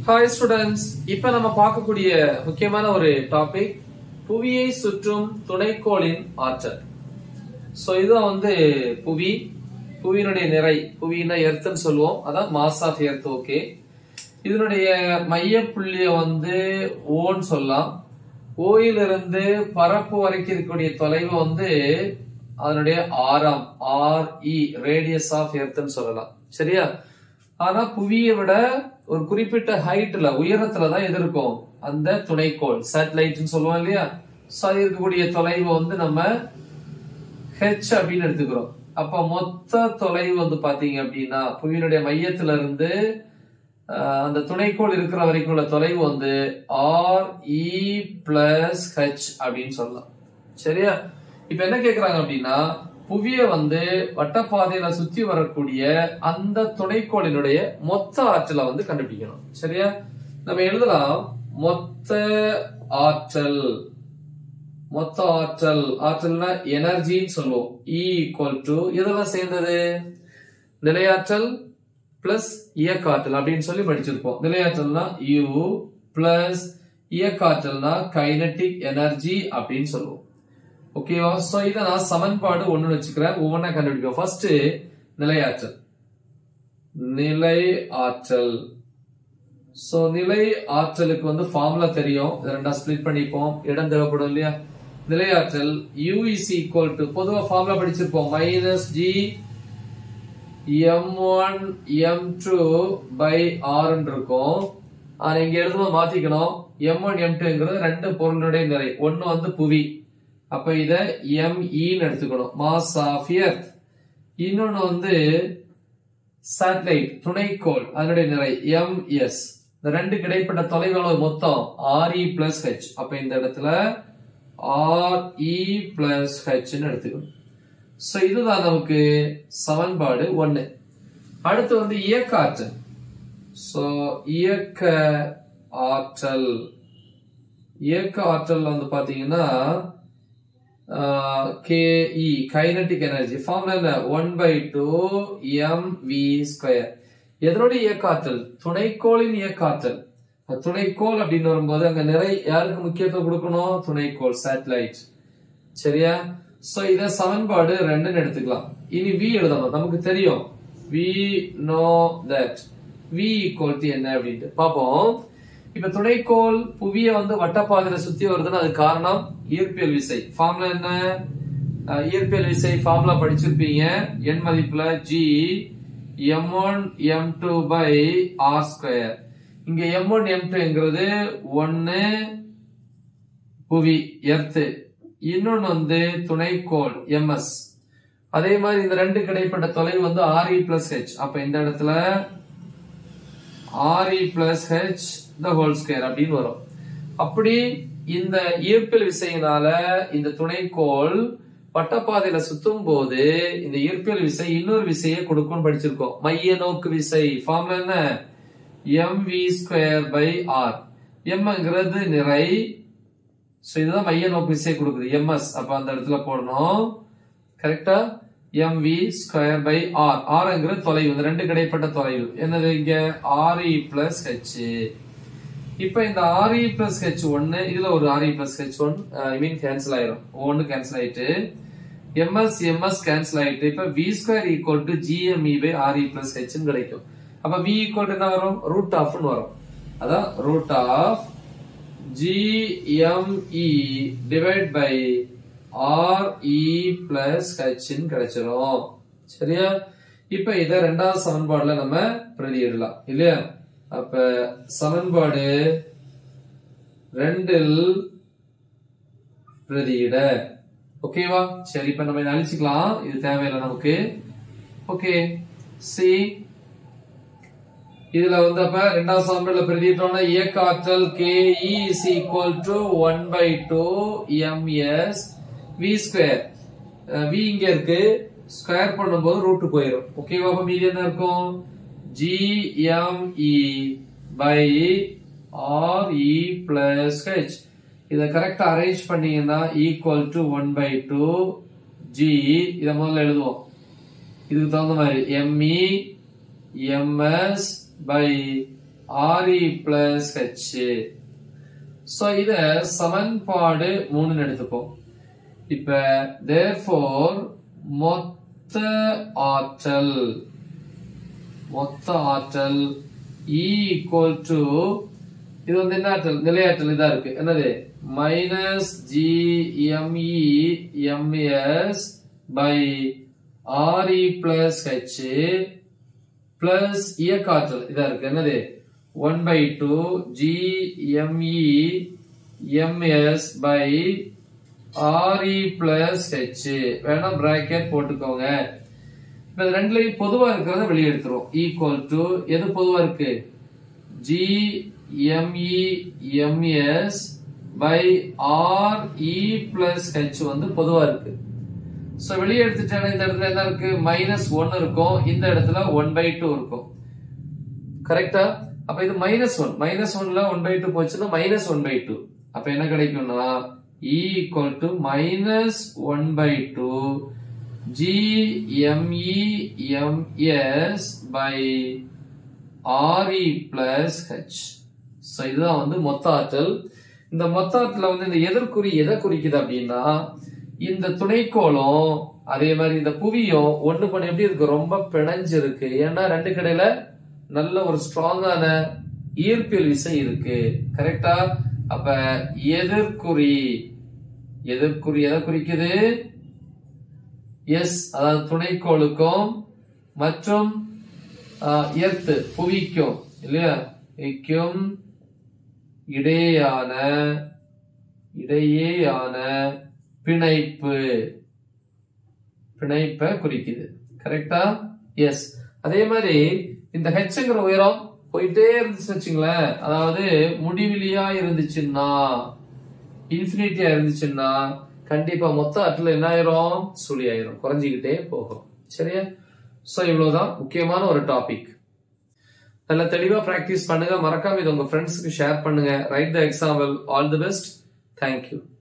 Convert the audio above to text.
hi students இப்ப நம்ம பார்க்கக்கூடிய முக்கியமான ஒரு டாபிக் புவியை சுற்றும் துணைக்கோளின் ஆற்றல் சோ இதுதான் வந்து புவி புவியினுடைய நிறை புவினா எர்த்னு சொல்லுவோம் அதான் மாஸ் ஆஃப் எர்த் ஓகே இதனுடைய மைய புள்ளிய வந்து ஓன்னு சொல்லலாம் ஓயிலிருந்து பரப்பு வரைக்கும் இருக்கக்கூடிய தொலைவு வந்து அதனுடைய ஆரம் ஆர் இ ரேடியஸ் ஆஃப் எர்த்னு சொல்லலாம் சரியா ஆனா புவியை விட ஒரு குறிப்பிட்ட ஹைட்ல உயரத்துல தான் எது இருக்கும் அந்த துணைக்கோள் சேட்டலைட்னு சொல்லுவோம் இல்லையா சோ அது இருக்கக்கூடிய தொலைவு வந்து நம்ம ஹெச் அப்படின்னு எடுத்துக்கிறோம் அப்ப மொத்த தொலைவு வந்து பாத்தீங்க அப்படின்னா புவியினுடைய மையத்துல இருந்து ஆஹ், அந்த துணைக்கோள் இருக்கிற வரைக்கும் உள்ள தொலைவு வந்து ஆர் இ பிளஸ் ஹெச் அப்படின்னு சொல்லலாம் சரியா இப்ப என்ன கேக்குறாங்க அப்படின்னா புவிய வந்து வட்டப்பாதையில சுத்தி வரக்கூடிய அந்த துணைக்கோளினுடைய மொத்த ஆற்றலை வந்து கண்டுபிடிக்கணும் சரியா நம்ம எழுதலாம் மொத்த ஆற்றல் மொத்த ஆற்றல் ஆற்றல்னா எனர்ஜின்னு சொல்லுவோம் E ஈக்குவல் டு இதெல்லாம் சேர்ந்தது நிலையாற்றல் பிளஸ் இயக்காற்றல் அப்படின்னு சொல்லி படிச்சிருப்போம் நிலையாற்றல்னா U பிளஸ் இயக்காற்றல்னா கைனட்டிக் எனர்ஜி அப்படின்னு சொல்லுவோம் ஓகேவா சோ இத நான் சமன்பாடு ஒண்ணு வச்சுக்கிறேன் ஒவ்வொன்றா கண்டுபிடிப்போம் ஃபர்ஸ்ட் நிலையாற்றல் நிலை ஆற்றல் சோ நிலை ஆற்றலுக்கு வந்து ஃபார்முலா தெரியும் இதை ரெண்டா ஸ்ப்ளிட் பண்ணிப்போம் இடம் தேவைப்படும் இல்லையா நிலையாற்றல் U is equal to பொதுவா ஃபார்முலா படிச்சிருப்போம் minus G M one M two by R இருக்கும் ஆனா இங்க எழுதும்போது மாத்திக்கணும் எம் ஒன் எம் டூங்கிறது ரெண்டு பொருளுடைய நிறை ஒன்னு வந்து புவி அப்ப இத எம் ன்னு எடுத்துக்கணும் மாஸ் ஆஃப் எர்த் இன்னொன்னு வந்து சேட்டலைட் துணைக்கோள் அதனுடைய நிறை எம் எஸ் இந்த ரெண்டு கிடைப்பட்ட தொலைவு அளவு மொத்தம் ஆர் இ பிளஸ் ஹெச் அப்ப இந்த இடத்துல ஆர் இ பிளஸ் ஹெச்னு எடுத்துக்கணும் சோ இதுதான் நமக்கு சமன்பாடு ஒண்ணு அடுத்து வந்து இயக்க ஆற்றல் சோ இயக்க ஆற்றல் இயக்க ஆற்றல் வந்து பாத்தீங்கன்னா கேஇ கைனட்டிக் எனர்ஜி ஃபார்முலா என்ன one by two M V square எதனுடைய இயக்க ஆற்றல் துணைக்கோளின் இயக்க ஆற்றல் அது துணைக்கோள் அப்படின்னு வரும்போது அங்க நிறை யாருக்கு முக்கியத்துவம் கொடுக்கணும் துணைக்கோள் சேட்டலைட் சரியா சோ இத சமன்பாடு ரெண்டுன்னு எடுத்துக்கலாம் இனி வி எழுதணும் நமக்கு தெரியும் we know that V equal to என்ன அப்படின்ட்டு பாப்போம் இப்ப துணைக்கோள் புவிய வந்து வட்டப்பாதையில சுத்தி வருதுன்னா அது காரணம் ஈர்ப்பியல் விசை ஃபார்முலா என்ன அஹ், இயற்பியல் விசை ஃபார்முலா படிச்சிருப்பீங்க எண் மதிப்புல G M one M two by R square இங்க எம் ஒன் எம் டூங்கிறது ஒன்னு புவி எர்த்து இன்னொன்னு வந்து துணைக்கோள் எம்எஸ் அதே மாதிரி இந்த ரெண்டு கிடைப்பட்ட தொலைவு வந்து ஆர்இ பிளஸ் ஹெச் அப்ப இந்த இடத்துல RE plus H the whole square அப்படின்னு வரும் அப்படி இந்த ஈர்ப்பியல் விசையினால இந்த துணைக்கோள் வட்டப்பாதையில சுத்தும் போது இந்த ஈர்ப்பியல் விசை இன்னொரு விசையை கொடுக்கும்னு படிச்சிருக்கோம் மைய நோக்கு விசை ஃபார்முலா என்ன M V square by R எம்ங்கிறது நிறை சோ இதுதான் மைய நோக்கு விசை கொடுக்குது எம்எஸ் அப்ப அந்த இடத்துல போடணும் correct M V square by R ஆர்ங்கிறது தொலைவு இந்த ரெண்டு கிடைப்பட்ட தொலைவு என்னது இங்க ஆர்இ பிளஸ் ஹெச் இப்ப இந்த ஆர்இ பிளஸ் ஹெச் ஒன்னு இதுல ஒரு RE plus H one I mean cancel ஆயிரும் ஒன்னு கேன்சல் ஆயிட்டு எம்எஸ் எம்எஸ் கேன்சல் ஆயிட்டு இப்ப V square equal to GME by RE plus H கிடைக்கும் அப்ப வி ஈக்குவல் என்ன வரும் ரூட் ஆஃப்னு வரும் அதான் root of GME divide by RE plus ஹெச்னு கிடைச்சிரும் சரியா இப்ப இத ரெண்டாவது சமன்பாடுல நம்ம பிரதியிடலாம் இல்லையா அப்ப சமன்பாடு ரெண்டில் பிரதியிட ஓகேவா சரி இப்ப நம்ம இதை அழிச்சுக்கலாம் இது தேவையில்லை நமக்கு ஓகே சி இதுல வந்து அப்ப ரெண்டாவது சமன்பாடுல பிரதியிட்டோம்னா இயக்க ஆற்றல் K is equal to one by two M S V square V இங்க இருக்கு ஸ்கொயர் பண்ணும்போது ரூட் போயிடும் ஓகேவா அப்ப மீதி என்ன இருக்கும் GME by R E plus H இதை கரெக்டா அரேஞ்ச் பண்ணீங்கன்னா equal to one by two G இதை முதல்ல எழுதுவோம் இதுக்கு தகுந்த மாதிரி ME MS by RE plus H so இத சமன்பாடு மூணுன்னு எடுத்துப்போம் இப்ப therefore மொத்த ஆற்றல் மொத்த ஆற்றல் E equal to இது வந்து என்ன ஆற்றல் நிலையாற்றல் இதா இருக்கு என்னது minus G ME MS by RE plus H plus இயக்காற்றல் இதா இருக்கு என்னது one by two G ME MS by RE plus H வேணா பிராக்கெட் போட்டுக்கோங்க இப்ப இது ரெண்டுலயும் பொதுவா இருக்கிறத வெளியே எடுத்துரும் ஈக்குவல் டு எது பொதுவா இருக்கு G ME MS by R E plus H வந்து பொதுவா இருக்கு சோ வெளியே எடுத்துட்டேன்னா இந்த இடத்துல என்ன இருக்கு மைனஸ் ஒன் இருக்கும் இந்த இடத்துல ஒன் பை டூ இருக்கும் கரெக்டா அப்ப இது மைனஸ் ஒன் மைனஸ் ஒன்ல ஒன் பை டூ போச்சுன்னா மைனஸ் ஒன் பை டூ அப்ப என்ன கிடைக்கும்னா E equal to minus one by two G ME MS by RE plus H so இதுதான் வந்து மொத்த ஆற்றல் இந்த மொத்த ஆற்றல வந்து இந்த எதிர்குறி எதை குறிக்குது அப்படின்னா இந்த துணைக்கோளும் அதே மாதிரி இந்த புவியும் ஒண்ணு பண்ண எப்படி இருக்கு ரொம்ப பிணைஞ்சு இருக்கு ஏன்னா ரெண்டு கடையில நல்ல ஒரு ஸ்ட்ராங்கான ஈர்ப்பியல் விசை இருக்கு கரெக்டா அப்ப எதிர்குறி எதிர்குறி எதை குறிக்குது எஸ் அதாவது துணைக்கோளுக்கும் மற்றும் எர்த்து புவிக்கும் இல்லையா இக்கும் இடையேயான இடையேயான பிணைப்பு பிணைப்பை குறிக்குது கரெக்டா எஸ் அதே மாதிரி இந்த ஹெச்ங்கிற உயரம் போயிட்டே இருந்துச்சு வச்சுங்களேன் அதாவது முடிவிலியா இருந்துச்சுன்னா இன்ஃபினிட்டியா இருந்துச்சுன்னா கண்டிப்பா மொத்த ஆற்றல் என்ன ஆயிரும் சுழி ஆயிரும் குறைஞ்சிக்கிட்டே போகும் சரியா சோ இவ்வளவுதான் முக்கியமான ஒரு டாபிக் நல்ல தெளிவா பிராக்டிஸ் பண்ணுங்க மறக்காம இது உங்க ஃப்ரெண்ட்ஸுக்கு ஷேர் பண்ணுங்க write the example all the best thank you